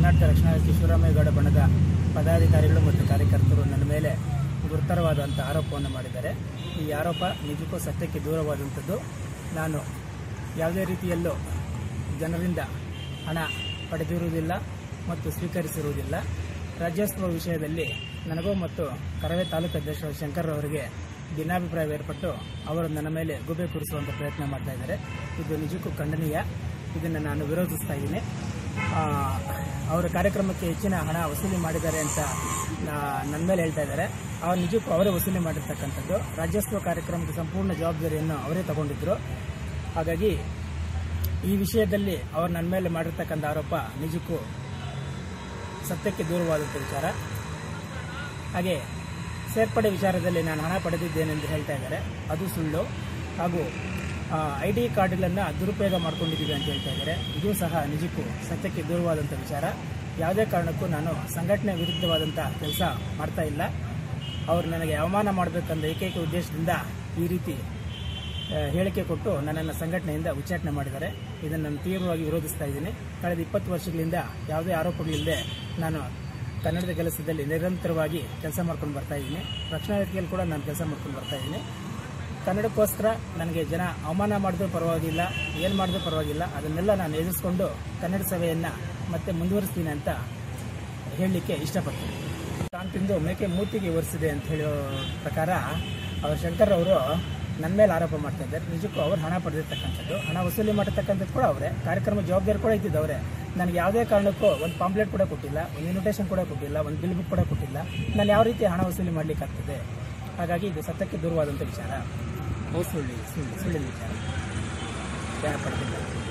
ಕರ್ನಾಟಕ ರಕ್ಷಣಾ ವೇದಿಕೆ ಶಿವರಾಮೇಗೌಡ ಬಣದ ಪದಾಧಿಕಾರಿಗಳು ಮತ್ತು ಕಾರ್ಯಕರ್ತರು ನನ್ನ ಮೇಲೆ ಗುರುತರವಾದಂಥ ಆರೋಪವನ್ನು ಮಾಡಿದ್ದಾರೆ ಈ ಆರೋಪ ನಿಜಕ್ಕೂ ಸತ್ಯಕ್ಕೆ ದೂರವಾದಂಥದ್ದು ನಾನು ಯಾವುದೇ ರೀತಿಯಲ್ಲೂ ಜನರಿಂದ ಹಣ ಪಡೆದಿರುವುದಿಲ್ಲ ಮತ್ತು ಸ್ವೀಕರಿಸಿರುವುದಿಲ್ಲ ರಾಜ್ಯೋತ್ಸವ ವಿಷಯದಲ್ಲಿ ನನಗೂ ಮತ್ತು ಕರವೇ ತಾಲೂಕು ಅಧ್ಯಕ್ಷ ಶಂಕರ್ ಅವರಿಗೆ ಭಿನ್ನಾಭಿಪ್ರಾಯ ಏರ್ಪಟ್ಟು ಅವರು ನನ್ನ ಮೇಲೆ ಗುಬೆ ಕೂರಿಸುವಂಥ ಪ್ರಯತ್ನ ಮಾಡ್ತಾ ಇದ್ದಾರೆ ಇದು ನಿಜಕ್ಕೂ ಖಂಡನೀಯ ಇದನ್ನು ನಾನು ವಿರೋಧಿಸ್ತಾ ಇದ್ದೀನಿ ಆ, ಅವರ ಕಾರ್ಯಕ್ರಮಕ್ಕೆ ಹೆಚ್ಚಿನ ಹಣ ವಸೂಲಿ ಮಾಡಿದ್ದಾರೆ ಅಂತ ನಾ- ನನ್ನ ಮೇಲೆ ಹೇಳ್ತಾ ಇದ್ದಾರೆ ಅವ್ರು ನಿಜಕ್ಕೂ ಅವರೇ ವಸೂಲಿ ಮಾಡಿರ್ತಕ್ಕಂಥದ್ದು ರಾಜ್ಯೋತ್ಸವ ಕಾರ್ಯಕ್ರಮದ ಸಂಪೂರ್ಣ ಜವಾಬ್ದಾರಿಯನ್ನು ಅವರೇ ತಗೊಂಡಿದ್ರು ಹಾಗಾಗಿ ಈ ವಿಷಯದಲ್ಲಿ ಅವರು ನನ್ನ ಮೇಲೆ ಮಾಡಿರ್ತಕ್ಕಂಥ ಆರೋಪ ನಿಜಕ್ಕೂ ಸತ್ಯಕ್ಕೆ ದೂರವಾದಂಥ ವಿಚಾರ ಹಾಗೆ ಸೇರ್ಪಡೆ ವಿಚಾರದಲ್ಲಿ ನಾನು ಹಣ ಪಡೆದಿದ್ದೇನೆಂದು ಹೇಳ್ತಾ ಇದ್ದಾರೆ ಅದು ಸುಳ್ಳು ಹಾಗೂ ಐ ಡಿ ಕಾರ್ಡ್ಗಳನ್ನು ದುರುಪಯೋಗ ಮಾಡ್ಕೊಂಡಿದ್ದೀವಿ ಅಂತ ಹೇಳ್ತಾ ಇದ್ದಾರೆ ಇದು ಸಹ ನಿಜಕ್ಕೂ ಸತ್ಯಕ್ಕೆ ದೂರವಾದಂಥ ವಿಚಾರ ಯಾವುದೇ ಕಾರಣಕ್ಕೂ ನಾನು ಸಂಘಟನೆ ವಿರುದ್ಧವಾದಂಥ ಕೆಲಸ ಮಾಡ್ತಾ ಇಲ್ಲ ಅವರು ನನಗೆ ಅವಮಾನ ಮಾಡಬೇಕಂದ ಏಕೈಕ ಉದ್ದೇಶದಿಂದ ಈ ರೀತಿ ಆ, ಹೇಳಿಕೆ ಕೊಟ್ಟು ನನ್ನನ್ನು ಸಂಘಟನೆಯಿಂದ ಉಚ್ಚಾಟನೆ ಮಾಡಿದ್ದಾರೆ ಇದನ್ನು ನಾನು ತೀವ್ರವಾಗಿ ವಿರೋಧಿಸ್ತಾ ಇದ್ದೀನಿ ಕಳೆದ ಇಪ್ಪತ್ತು ವರ್ಷಗಳಿಂದ ಯಾವುದೇ ಆರೋಪಗಳಿಲ್ಲದೆ ನಾನು ಕನ್ನಡದ ಕೆಲಸದಲ್ಲಿ ನಿರಂತರವಾಗಿ ಕೆಲಸ ಮಾಡ್ಕೊಂಡು ಬರ್ತಾ ಇದ್ದೀನಿ ರಕ್ಷಣಾ ವೇದಿಕೆಯಲ್ಲಿ ಕೂಡ ನಾನು ಕೆಲಸ ಮಾಡ್ಕೊಂಡು ಬರ್ತಾ ಇದ್ದೀನಿ ಕನ್ನಡಕ್ಕೋಸ್ಕರ ನನಗೆ ಜನ ಅವಮಾನ ಮಾಡಿದ್ರೂ ಪರವಾಗಿಲ್ಲ ಏನು ಮಾಡಿದ್ರೂ ಪರವಾಗಿಲ್ಲ ಅದನ್ನೆಲ್ಲ ನಾನು ಎದುರಿಸ್ಕೊಂಡು ಕನ್ನಡ ಸಭೆಯನ್ನು ಮತ್ತೆ ಮುಂದುವರಿಸ್ತೀನಿ ಅಂತ ಹೇಳಲಿಕ್ಕೆ ಇಷ್ಟಪಡ್ತೀನಿ ನಾನು ತಿಂದು ಮೇಕೆ ಮೂತಿಗೆ ಒರೆಸಿದೆ ಅಂತ ಹೇಳೋ ಪ್ರಕಾರ ಅವರು ಶಂಕರ್ ಅವರು ನನ್ನ ಮೇಲೆ ಆರೋಪ ಮಾಡ್ತಾ ಇದ್ದಾರೆ ನಿಜಕ್ಕೂ ಅವ್ರು ಹಣ ಪಡೆದಿರ್ತಕ್ಕಂಥದ್ದು ಹಣ ವಸೂಲಿ ಮಾಡಿರ್ತಕ್ಕಂಥದ್ದು ಕೂಡ ಅವರೇ ಕಾರ್ಯಕ್ರಮ ಜವಾಬ್ದಾರಿ ಕೂಡ ಇದ್ದಿದ್ದು ಅವರೇ ನನಗೆ ಯಾವುದೇ ಕಾರಣಕ್ಕೂ ಒಂದು ಪಾಂಪ್ಲೆಟ್ ಕೂಡ ಕೊಟ್ಟಿಲ್ಲ ಒಂದು ಇನ್ವಿಟೇಷನ್ ಕೂಡ ಕೊಟ್ಟಿಲ್ಲ ಒಂದು ಬಿಲ್ ಬುಕ್ ಕೂಡ ಕೊಟ್ಟಿಲ್ಲ ನಾನು ಯಾವ ರೀತಿ ಹಣ ವಸೂಲಿ ಮಾಡಲಿಕ್ಕಾಗ್ತದೆ ಹಾಗಾಗಿ ಇದು ಸತ್ಯಕ್ಕೆ ದೂರವಾದಂಥ ವಿಚಾರ ಸುಳ್ಳು ಸುಳ್ಳು ಸುಳ್ಳಿನ ವಿಚಾರ ಯಾರು ಪಡೆದಿಲ್ಲ